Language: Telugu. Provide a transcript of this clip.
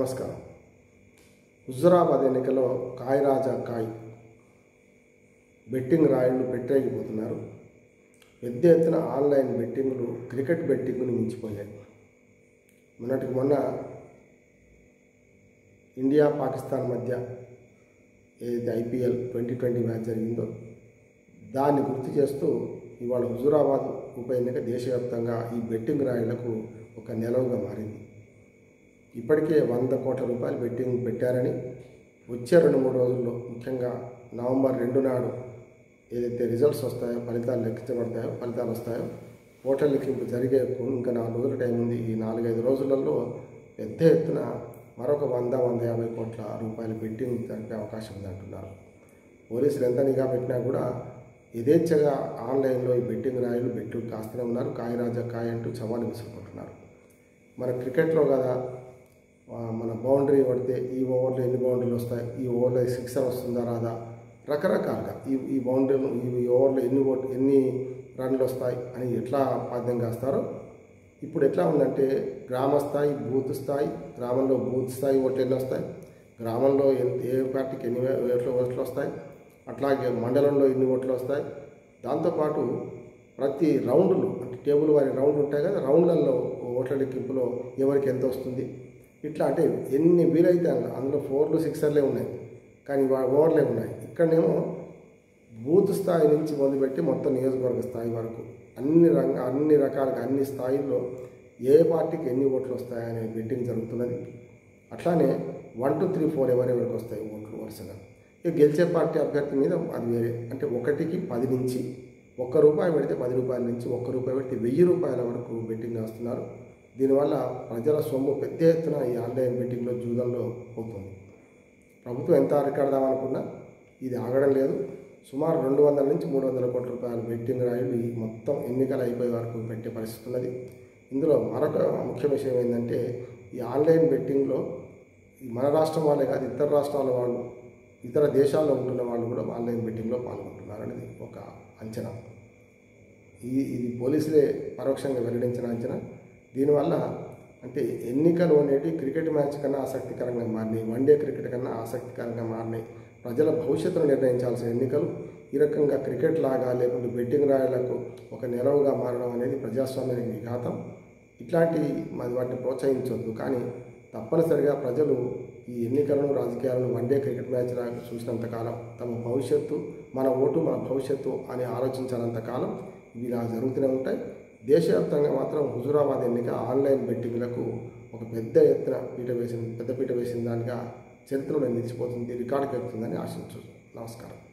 నమస్కారం హుజురాబాద్ ఎన్నికలో కాయ్ రాజా కాయ్ బెట్టింగ్ రాయుళ్ళు పెట్టేయకపోతున్నారు పెద్ద ఎత్తున ఆన్లైన్ బెట్టింగ్లు క్రికెట్ బెట్టింగ్ను మించిపోయాయి మొన్నటికి మొన్న ఇండియా పాకిస్తాన్ మధ్య ఏదైతే ఐపీఎల్ ట్వంటీ ట్వంటీ మ్యాచ్ జరిగిందో దాన్ని గుర్తు చేస్తూ ఇవాళ హుజురాబాద్ ఉప ఎన్నిక దేశవ్యాప్తంగా ఈ బెట్టింగ్ రాయులకు ఒక నిలవుగా మారింది ఇప్పటికే వంద కోట్ల రూపాయలు బెట్టింగ్ పెట్టారని వచ్చే రెండు మూడు రోజుల్లో ముఖ్యంగా నవంబర్ రెండు నాడు ఏదైతే రిజల్ట్స్ వస్తాయో ఫలితాలు లెక్కించబడతాయో ఫలితాలు వస్తాయో ఓటర్ లెక్కింపు జరిగే ఇంకా నాలుగు రోజుల టైం ఉంది ఈ నాలుగైదు రోజులలో పెద్ద ఎత్తున మరొక వంద వంద యాభై కోట్ల రూపాయల బెట్టింగ్ జరిపే అవకాశం ఉంది అంటున్నారు పోలీసులు ఎంత నిఘా పెట్టినా కూడా యథేచ్ఛగా ఆన్లైన్లో ఈ బెట్టింగ్ రాయలు బెట్టు కాస్తూనే ఉన్నారు కాయ రాజా కాయ అంటూ చవాలు విసురుకుంటున్నారు మన క్రికెట్లో కదా ఆ, మన బౌండరీ పడితే ఈ ఓవర్లో ఎన్ని బౌండరీలు వస్తాయి ఈ ఓవర్లో సిక్సర్ వస్తుందా రాదా రకరకాలుగా ఈ ఈ బౌండరీలు ఈ ఓవర్లో ఎన్ని ఓట్ ఎన్ని రన్లు వస్తాయి అని ఎట్లా పాద్యం కాస్తారో ఇప్పుడు ఎట్లా ఉందంటే గ్రామ స్థాయి బూత్ స్థాయి గ్రామంలో బూత్ స్థాయి ఓట్లు ఎన్ని వస్తాయి గ్రామంలో ఎన్- ఏ పార్టీకి ఎన్ని వే- ఓట్లు ఓట్లు వస్తాయి అట్లాగే మండలంలో ఎన్ని ఓట్లు వస్తాయి దాంతోపాటు ప్రతి రౌండ్లు అంటే టేబుల్ వారి రౌండ్ ఉంటాయి కదా రౌండ్లలో ఓట్ల లెక్కింపులో ఎవరికి ఎంత వస్తుంది ఇట్లా అంటే ఎన్ని వీలైతే అన్న- అందులో ఫోర్లు సిక్సర్లే ఉన్నాయి కానీ వా- ఓవర్లే ఉన్నాయి ఇక్కడనేమో బూత్ స్థాయి నుంచి మొదలుపెట్టి మొత్తం నియోజకవర్గ స్థాయి వరకు అన్ని రంగ అన్ని రకాలుగా అన్ని స్థాయిల్లో ఏ పార్టీకి ఎన్ని ఓట్లు వస్తాయనే బెట్టింగ్ జరుగుతున్నది అట్లానే వన్ టూ త్రీ ఫోర్ ఎవరెవరికి వస్తాయి ఓట్లు వరుసగా ఇక గెలిచే పార్టీ అభ్యర్థి మీద అది వేరే అంటే ఒకటికి పది నుంచి ఒక్క రూపాయి పెడితే పది రూపాయల నుంచి ఒక్క రూపాయి పెడితే వెయ్యి రూపాయల వరకు బెట్టింగ్ వేస్తున్నారు దీనివల్ల ప్రజల సొమ్ము పెద్ద ఎత్తున ఈ ఆన్లైన్ బెట్టింగ్లో జూదంలో పోతుంది ప్రభుత్వం ఎంత అరికడదామనుకున్నా ఇది ఆగడం లేదు సుమారు రెండు వందల నుంచి మూడు వందల కోట్ల రూపాయల బెట్టింగ్ రాయులు ఈ మొత్తం ఎన్నికలు అయిపోయే వరకు పెట్టే పరిస్థితి ఉన్నది ఇందులో మరొక ముఖ్య విషయం ఏంటంటే ఈ ఆన్లైన్ బెట్టింగ్లో ఈ మన రాష్ట్రం వాళ్ళే కాదు ఇతర రాష్ట్రాల వాళ్ళు ఇతర దేశాల్లో ఉంటున్న వాళ్ళు కూడా ఆన్లైన్ బెట్టింగ్లో పాల్గొంటున్నారు అనేది ఒక అంచనా ఈ ఇది పోలీసులే పరోక్షంగా వెల్లడించిన అంచనా దీనివల్ల అంటే ఎన్నికలు అనేవి క్రికెట్ మ్యాచ్ కన్నా ఆసక్తికరంగా మారినాయి వన్డే క్రికెట్ కన్నా ఆసక్తికరంగా మారినాయి ప్రజల భవిష్యత్తును నిర్ణయించాల్సిన ఎన్నికలు ఈ రకంగా క్రికెట్ లాగా లేకుంటే బెట్టింగ్ రాయలకు ఒక నిలవుగా మారడం అనేది ప్రజాస్వామ్యానికి విఘాతం ఇట్లాంటి మరి వాటిని ప్రోత్సహించవద్దు కానీ తప్పనిసరిగా ప్రజలు ఈ ఎన్నికలను రాజకీయాలను వన్డే క్రికెట్ మ్యాచ్ లాగా చూసినంత కాలం తమ భవిష్యత్తు మన ఓటు మన భవిష్యత్తు అని ఆలోచించినంత కాలం ఇవి ఇలా జరుగుతూనే ఉంటాయి దేశవ్యాప్తంగా మాత్రం హుజురాబాద్ ఎన్నిక ఆన్లైన్ బెట్టింగ్లకు ఒక పెద్ద ఎత్తున పీట వేసింది పెద్ద పీట వేసిన దానిగా చరిత్రలో నిలిచిపోతుంది రికార్డుకి ఎక్కుతుందని ఆశించు నమస్కారం